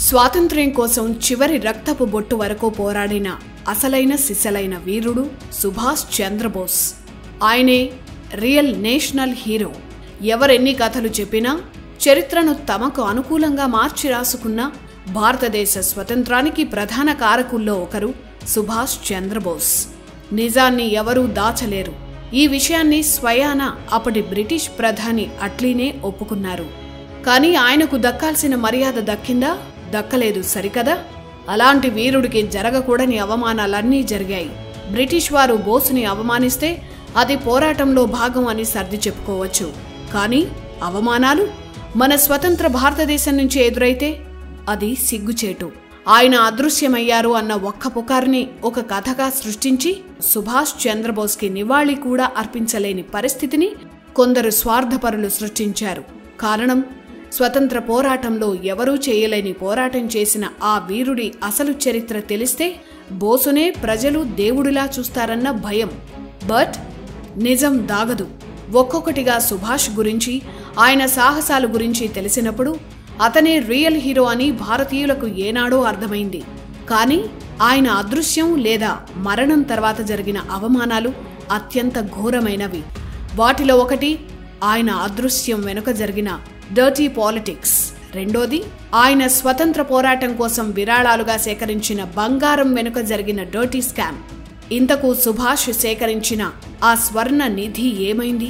స్వాతంత్ర్యం కోసం చివరి రక్తపు బొట్టు వరకు పోరాడిన అసలైన సిసలైన వీరుడు సుభాష్ చంద్రబోస్ ఆయనే రియల్ నేషనల్ హీరో ఎవరెన్ని కథలు చెప్పినా చరిత్రను తమకు అనుకూలంగా మార్చి రాసుకున్న భారతదేశ స్వతంత్రానికి ప్రధాన కారకుల్లో ఒకరు సుభాష్ చంద్రబోస్ నిజాన్ని ఎవరూ దాచలేరు ఈ విషయాన్ని స్వయాన అప్పటి బ్రిటిష్ ప్రధాని అట్లీనే ఒప్పుకున్నారు కానీ ఆయనకు దక్కాల్సిన మర్యాద దక్కిందా దక్కలేదు సరికదా అలాంటి వీరుడికి జరగకూడని అవమానాలన్నీ జరిగాయి బ్రిటిష్ వారు బోసుని అవమానిస్తే అది పోరాటంలో భాగం అని సర్ది చెప్పుకోవచ్చు కానీ అవమానాలు మన స్వతంత్ర భారతదేశం నుంచి ఎదురైతే అది సిగ్గుచేటు ఆయన అదృశ్యమయ్యారు అన్న ఒక్క పుకార్ని ఒక కథగా సృష్టించి సుభాష్ చంద్రబోస్కి నివాళి కూడా అర్పించలేని పరిస్థితిని కొందరు స్వార్థపరులు సృష్టించారు కారణం స్వతంత్ర పోరాటంలో ఎవరూ చేయలేని పోరాటం చేసిన ఆ వీరుడి అసలు చరిత్ర తెలిస్తే బోసునే ప్రజలు దేవుడిలా చూస్తారన్న భయం బట్ నిజం దాగదు ఒక్కొక్కటిగా సుభాష్ గురించి ఆయన సాహసాల గురించి తెలిసినప్పుడు అతనే రియల్ హీరో అని భారతీయులకు ఏనాడో అర్థమైంది కానీ ఆయన అదృశ్యం లేదా మరణం తర్వాత జరిగిన అవమానాలు అత్యంత ఘోరమైనవి వాటిలో ఒకటి ఆయన అదృశ్యం వెనుక జరిగిన డర్టీ పాలిటిక్స్ రెండోది ఆయన స్వతంత్ర పోరాటం కోసం విరాళాలుగా సేకరించిన బంగారం వెనుక జరిగిన డర్టీ స్కామ్ ఇంతకు సుభాష్ సేకరించిన ఆ స్వర్ణ నిధి ఏమైంది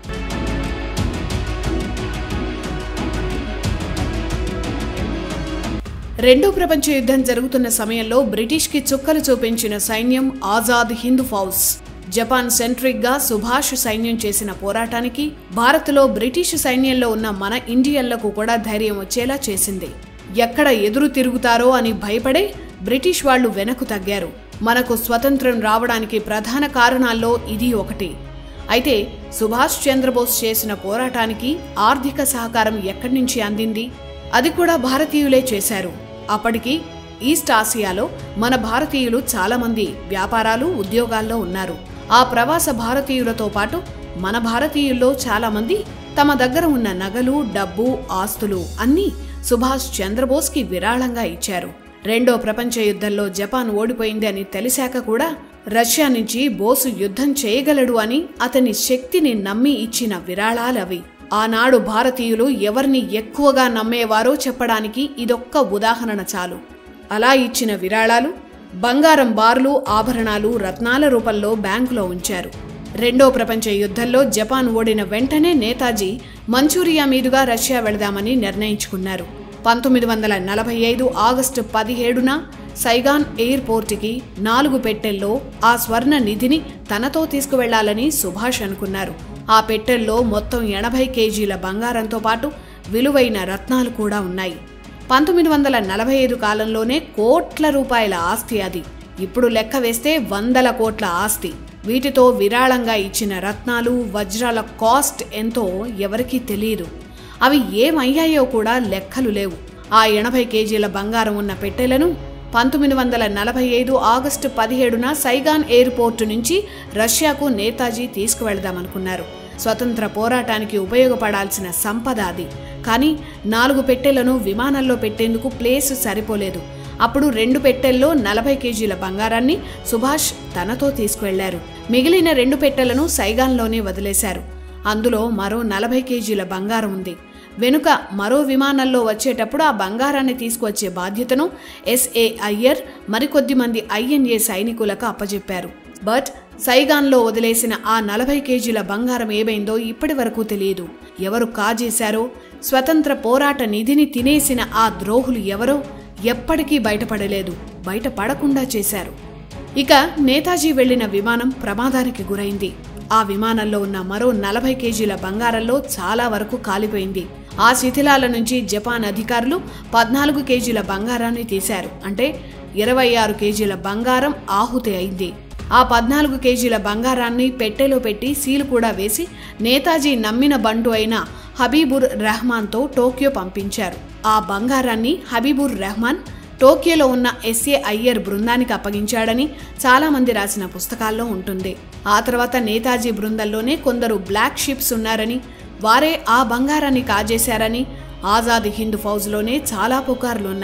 రెండో ప్రపంచ యుద్ధం జరుగుతున్న సమయంలో బ్రిటిష్కి చుక్కలు చూపించిన సైన్యం ఆజాద్ హింద్ ఫౌజ్ జపాన్ సెంట్రిక్ గా సుభాష్ సైన్యం చేసిన పోరాటానికి భారత్లో బ్రిటిష్ సైన్యంలో ఉన్న మన ఇండియన్లకు కూడా ధైర్యం వచ్చేలా చేసింది ఎక్కడ ఎదురు తిరుగుతారో అని భయపడే బ్రిటిష్ వాళ్లు వెనక్కు తగ్గారు మనకు స్వతంత్రం రావడానికి ప్రధాన కారణాల్లో ఇది ఒకటి అయితే సుభాష్ చంద్రబోస్ చేసిన పోరాటానికి ఆర్థిక సహకారం ఎక్కడి నుంచి అందింది అది కూడా భారతీయులే చేశారు అప్పటికి ఈస్ట్ ఆసియాలో మన భారతీయులు చాలామంది వ్యాపారాలు ఉద్యోగాల్లో ఉన్నారు ఆ ప్రవాస భారతీయులతో పాటు మన భారతీయుల్లో చాలామంది తమ దగ్గర ఉన్న నగలు డబ్బు ఆస్తులు అన్నీ సుభాష్ చంద్రబోస్కి విరాళంగా ఇచ్చారు రెండో ప్రపంచ యుద్ధంలో జపాన్ ఓడిపోయింది అని తెలిసాక కూడా రష్యా నుంచి బోసు యుద్ధం చేయగలడు అని అతని శక్తిని నమ్మి ఇచ్చిన విరాళాలవి ఆనాడు భారతీయులు ఎవరిని ఎక్కువగా నమ్మేవారో చెప్పడానికి ఇదొక్క ఉదాహరణ చాలు అలా ఇచ్చిన విరాళాలు బంగారం బార్లు ఆభరణాలు రత్నాల రూపంలో బ్యాంకులో ఉంచారు రెండో ప్రపంచ యుద్ధంలో జపాన్ ఓడిన వెంటనే నేతాజీ మంచూరియా మీదుగా రష్యా వెళదామని నిర్ణయించుకున్నారు పంతొమ్మిది వందల నలభై ఐదు ఆగస్టు పదిహేడున సైగాన్ ఎయిర్పోర్ట్కి నాలుగు పెట్టెల్లో ఆ స్వర్ణ నిధిని తనతో తీసుకువెళ్లాలని సుభాష్ అనుకున్నారు ఆ పెట్టెల్లో మొత్తం ఎనభై కేజీల బంగారంతో పాటు విలువైన రత్నాలు కూడా ఉన్నాయి పంతొమ్మిది వందల నలభై ఐదు కాలంలోనే కోట్ల రూపాయల ఆస్తి అది ఇప్పుడు లెక్క వేస్తే వందల కోట్ల ఆస్తి వీటితో విరాళంగా ఇచ్చిన రత్నాలు వజ్రాల కాస్ట్ ఎంతో ఎవరికీ తెలియదు అవి ఏమయ్యాయో కూడా లెక్కలు లేవు ఆ ఎనభై కేజీల బంగారం ఉన్న పెట్టెలను పంతొమ్మిది వందల నలభై ఐదు ఆగస్టు పదిహేడున సైగాన్ ఎయిర్పోర్టు నుంచి రష్యాకు నేతాజీ తీసుకువెళదామనుకున్నారు స్వతంత్ర పోరాటానికి ఉపయోగపడాల్సిన సంపద అది కానీ నాలుగు పెట్టెలను విమానంలో పెట్టేందుకు ప్లేస్ సరిపోలేదు అప్పుడు రెండు పెట్టెల్లో నలభై కేజీల బంగారాన్ని సుభాష్ తనతో తీసుకువెళ్లారు మిగిలిన రెండు పెట్టెలను సైగాన్లోనే వదిలేశారు అందులో మరో నలభై కేజీల బంగారం ఉంది వెనుక మరో విమానంలో వచ్చేటప్పుడు ఆ బంగారాన్ని తీసుకువచ్చే బాధ్యతను ఎస్ఏ అయ్యర్ మరికొద్ది మంది ఐఎన్ఏ సైనికులకు అప్పజెప్పారు బట్ సైగాన్లో వదిలేసిన ఆ నలభై కేజీల బంగారం ఏమైందో ఇప్పటి వరకు తెలియదు ఎవరు కాజేశారో స్వతంత్ర పోరాట నిధిని తినేసిన ఆ ద్రోహులు ఎవరో ఎప్పటికీ బయటపడలేదు బయటపడకుండా చేశారు ఇక నేతాజీ వెళ్లిన విమానం ప్రమాదానికి గురైంది ఆ విమానంలో ఉన్న మరో నలభై కేజీల బంగారంలో చాలా వరకు కాలిపోయింది ఆ శిథిలాల నుంచి జపాన్ అధికారులు పద్నాలుగు కేజీల బంగారాన్ని తీశారు అంటే ఇరవై ఆరు కేజీల బంగారం ఆహుతి అయింది ఆ పద్నాలుగు కేజీల బంగారాన్ని పెట్టెలో పెట్టి సీలు కూడా వేసి నేతాజీ నమ్మిన బంటు అయిన హబీబుర్ రెహమాన్తో టోక్యో పంపించారు ఆ బంగారాన్ని హబీబుర్ రెహమాన్ టోక్యోలో ఉన్న ఎస్ఏ అయ్యర్ బృందానికి అప్పగించాడని చాలామంది రాసిన పుస్తకాల్లో ఉంటుంది ఆ తర్వాత నేతాజీ బృందంలోనే కొందరు బ్లాక్ షిప్స్ ఉన్నారని వారే ఆ బంగారాన్ని కాజేశారని ఆజాద్ హింద్ ఫౌజ్లోనే చాలా పుకార్లున్నాయి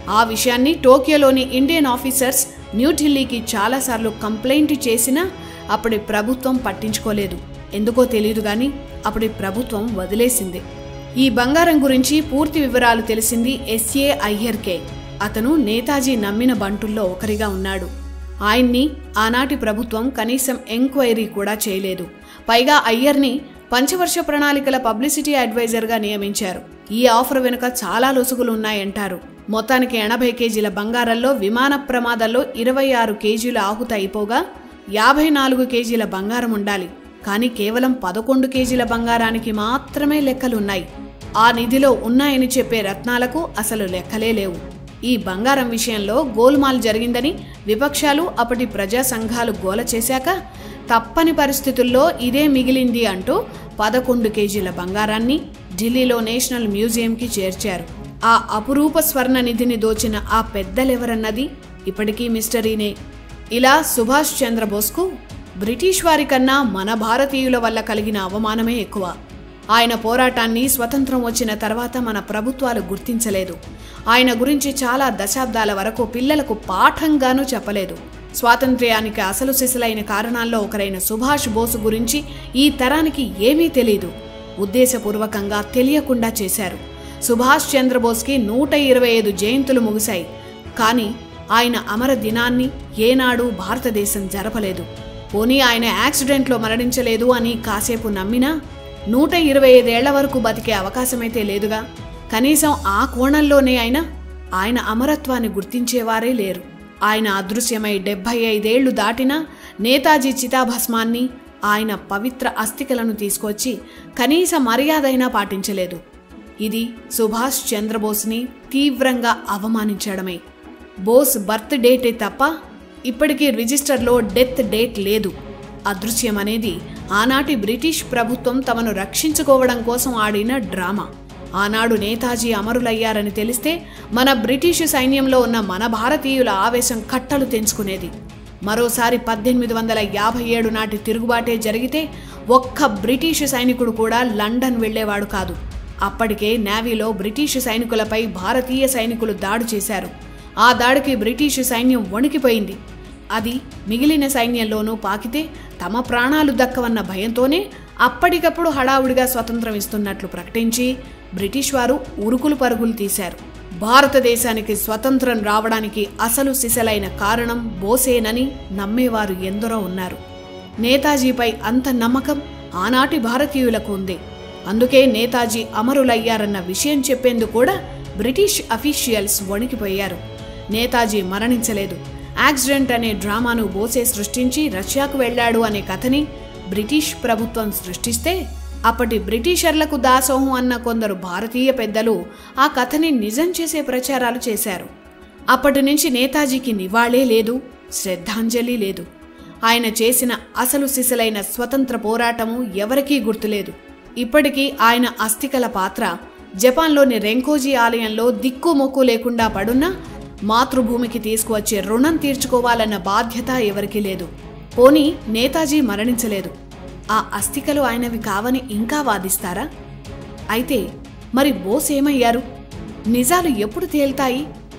ఆ విషయాన్ని టోక్యోలోని ఇండియన్ ఆఫీసర్స్ న్యూఢిల్లీకి చాలాసార్లు కంప్లైంట్ చేసినా అప్పటి ప్రభుత్వం పట్టించుకోలేదు ఎందుకో తెలియదు గాని అప్పటి ప్రభుత్వం వదిలేసింది ఈ బంగారం గురించి పూర్తి వివరాలు తెలిసింది ఎస్ఏ అయ్యర్కే అతను నేతాజీ నమ్మిన బంటుల్లో ఒకరిగా ఉన్నాడు ఆయన్ని ఆనాటి ప్రభుత్వం కనీసం ఎంక్వైరీ కూడా చేయలేదు పైగా అయ్యర్ని పంచవర్ష ప్రణాళికల పబ్లిసిటీ అడ్వైజర్గా నియమించారు ఈ ఆఫర్ వెనుక చాలా లొసుగులు ఉన్నాయంటారు మొత్తానికి ఎనభై కేజీల బంగారంలో విమాన ప్రమాదంలో ఇరవై ఆరు కేజీల ఆహుత అయిపోగా యాభై నాలుగు కేజీల బంగారం ఉండాలి కానీ కేవలం పదకొండు కేజీల బంగారానికి మాత్రమే లెక్కలున్నాయి ఆ నిధిలో ఉన్నాయని చెప్పే రత్నాలకు అసలు లెక్కలే లేవు ఈ బంగారం విషయంలో గోల్మాల్ జరిగిందని విపక్షాలు అప్పటి ప్రజా సంఘాలు గోల చేశాక తప్పని పరిస్థితుల్లో ఇదే మిగిలింది అంటూ పదకొండు కేజీల బంగారాన్ని ఢిల్లీలో నేషనల్ మ్యూజియంకి చేర్చారు ఆ అపురూప స్వర్ణ నిధిని దోచిన ఆ పెద్దలెవరన్నది ఇప్పటికీ మిస్టరీనే ఇలా సుభాష్ చంద్రబోస్కు బ్రిటిష్ వారి కన్నా మన భారతీయుల వల్ల కలిగిన అవమానమే ఎక్కువ ఆయన పోరాటాన్ని స్వతంత్రం వచ్చిన తర్వాత మన ప్రభుత్వాలు గుర్తించలేదు ఆయన గురించి చాలా దశాబ్దాల వరకు పిల్లలకు పాఠంగానూ చెప్పలేదు స్వాతంత్ర్యానికి అసలు సిసలైన కారణాల్లో ఒకరైన సుభాష్ బోసు గురించి ఈ తరానికి ఏమీ తెలీదు ఉద్దేశపూర్వకంగా తెలియకుండా చేశారు సుభాష్ చంద్రబోస్కి నూట ఇరవై ఐదు జయంతులు ముగిశాయి కానీ ఆయన అమర దినాన్ని ఏనాడు భారతదేశం జరపలేదు పోనీ ఆయన యాక్సిడెంట్లో మరణించలేదు అని కాసేపు నమ్మినా నూట ఇరవై ఐదేళ్ల వరకు బతికే అవకాశమైతే లేదుగా కనీసం ఆ కోణంలోనే అయినా ఆయన అమరత్వాన్ని గుర్తించేవారే లేరు ఆయన అదృశ్యమై డెబ్బై ఐదేళ్లు దాటినా నేతాజీ చితాభస్మాన్ని ఆయన పవిత్ర అస్థికలను తీసుకొచ్చి కనీస మర్యాదైనా పాటించలేదు ఇది సుభాష్ చంద్రబోస్ని తీవ్రంగా అవమానించడమే బోస్ బర్త్ డేటే తప్ప ఇప్పటికీ రిజిస్టర్లో డెత్ డేట్ లేదు అదృశ్యం అనేది ఆనాటి బ్రిటిష్ ప్రభుత్వం తమను రక్షించుకోవడం కోసం ఆడిన డ్రామా ఆనాడు నేతాజీ అమరులయ్యారని తెలిస్తే మన బ్రిటిష్ సైన్యంలో ఉన్న మన భారతీయుల ఆవేశం కట్టలు తెంచుకునేది మరోసారి పద్దెనిమిది వందల యాభై ఏడు నాటి తిరుగుబాటే జరిగితే ఒక్క బ్రిటిష్ సైనికుడు కూడా లండన్ వెళ్లేవాడు కాదు అప్పటికే నేవీలో బ్రిటిష్ సైనికులపై భారతీయ సైనికులు దాడి చేశారు ఆ దాడికి బ్రిటిష్ సైన్యం వణికిపోయింది అది మిగిలిన సైన్యంలోనూ పాకితే తమ ప్రాణాలు దక్కవన్న భయంతోనే అప్పటికప్పుడు హడావుడిగా స్వతంత్రం ఇస్తున్నట్లు ప్రకటించి బ్రిటిష్ వారు ఉరుకులు పరుగులు తీశారు భారతదేశానికి స్వతంత్రం రావడానికి అసలు సిసలైన కారణం బోసేనని నమ్మేవారు ఎందరో ఉన్నారు నేతాజీపై అంత నమ్మకం ఆనాటి భారతీయులకు ఉంది అందుకే నేతాజీ అమరులయ్యారన్న విషయం చెప్పేందుకు కూడా బ్రిటిష్ అఫీషియల్స్ వణికిపోయారు నేతాజీ మరణించలేదు యాక్సిడెంట్ అనే డ్రామాను బోసే సృష్టించి రష్యాకు వెళ్ళాడు అనే కథని బ్రిటిష్ ప్రభుత్వం సృష్టిస్తే అప్పటి బ్రిటిషర్లకు దాసోహం అన్న కొందరు భారతీయ పెద్దలు ఆ కథని నిజం చేసే ప్రచారాలు చేశారు అప్పటి నుంచి నేతాజీకి నివాళే లేదు శ్రద్ధాంజలి లేదు ఆయన చేసిన అసలు సిసలైన స్వతంత్ర పోరాటము ఎవరికీ గుర్తులేదు ఇప్పటికీ ఆయన అస్థికల పాత్ర జపాన్లోని రెంకోజీ ఆలయంలో దిక్కు మొక్కు లేకుండా పడున్నా మాతృభూమికి తీసుకువచ్చే రుణం తీర్చుకోవాలన్న బాధ్యత ఎవరికీ లేదు పోనీ నేతాజీ మరణించలేదు ఆ అస్థికలు ఆయనవి కావని ఇంకా వాదిస్తారా అయితే మరి బోస్ ఏమయ్యారు నిజాలు ఎప్పుడు తేల్తాయి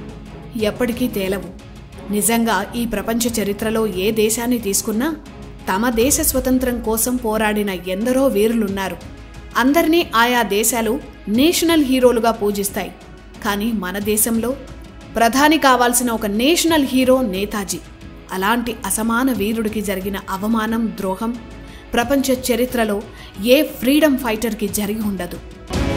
ఎప్పటికీ తేలవు నిజంగా ఈ ప్రపంచ చరిత్రలో ఏ దేశాన్ని తీసుకున్నా తమ దేశ స్వతంత్రం కోసం పోరాడిన ఎందరో వీరులున్నారు అందరినీ ఆయా దేశాలు నేషనల్ హీరోలుగా పూజిస్తాయి కానీ మన దేశంలో ప్రధాని కావాల్సిన ఒక నేషనల్ హీరో నేతాజీ అలాంటి అసమాన వీరుడికి జరిగిన అవమానం ద్రోహం ప్రపంచ చరిత్రలో ఏ ఫ్రీడమ్ ఫైటర్కి జరిగి ఉండదు